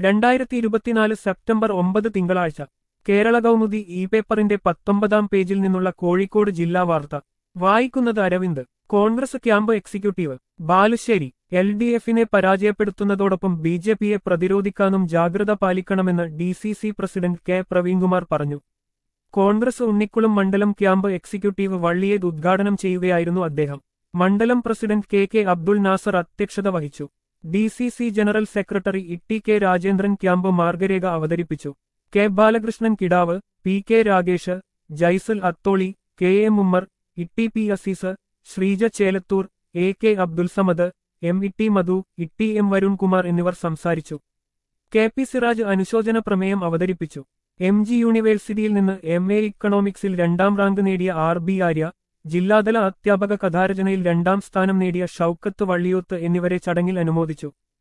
രണ്ടായിരത്തി ഇരുപത്തിനാല് സെപ്റ്റംബർ ഒമ്പത് തിങ്കളാഴ്ച കേരള കൗമുദി ഇ പേപ്പറിന്റെ പത്തൊമ്പതാം പേജിൽ നിന്നുള്ള കോഴിക്കോട് ജില്ലാ വാർത്ത വായിക്കുന്നത് Aravind Congress camp executive Balussery L D എഫിനെ പരാജയപ്പെടുത്തുന്നതോടൊപ്പം ബി ജെ പിയെ പ്രതിരോധിക്കാനും ജാഗ്രത പാലിക്കണമെന്ന് D C C president K Praveenkumar പറഞ്ഞു കോൺഗ്രസ് ഉണ്ണിക്കുളം മണ്ഡലം ക്യാമ്പ് എക്സിക്യൂട്ടീവ് വള്ളിയേത് ഉദ്ഘാടനം ചെയ്യുകയായിരുന്നു അദ്ദേഹം മണ്ഡലം president K K Abdul Nasser അധ്യക്ഷത വഹിച്ചു D C C general secretary ഇട്ടി കെ രാജേന്ദ്രൻ ക്യാമ്പ് മാർഗരേഖ അവതരിപ്പിച്ചു K Balakrishnan Kidavu P K Ragesh Jaisal Atholi K M Ummer ഇട്ടി P Azeez Sreeja Chelathur A K Abdul Samad M ഇട്ടി മധു ഇട്ടി എം വരുൺകുമാർ എന്നിവർ സംസാരിച്ചു കെ പി സിറാജ് അനുശോചന പ്രമേയം അവതരിപ്പിച്ചു എം ജി യൂണിവേഴ്സിറ്റിയിൽ നിന്ന് എം എ ഇക്കണോമിക്സിൽ രണ്ടാം റാങ്ക് നേടിയ ആർ ബി ആര്യ ജില്ലാതല അധ്യാപക കഥാരചനയിൽ രണ്ടാം സ്ഥാനം നേടിയ ഷൌക്കത്ത് വള്ളിയോത്ത് എന്നിവരെ ചടങ്ങിൽ അനുമോദിച്ചു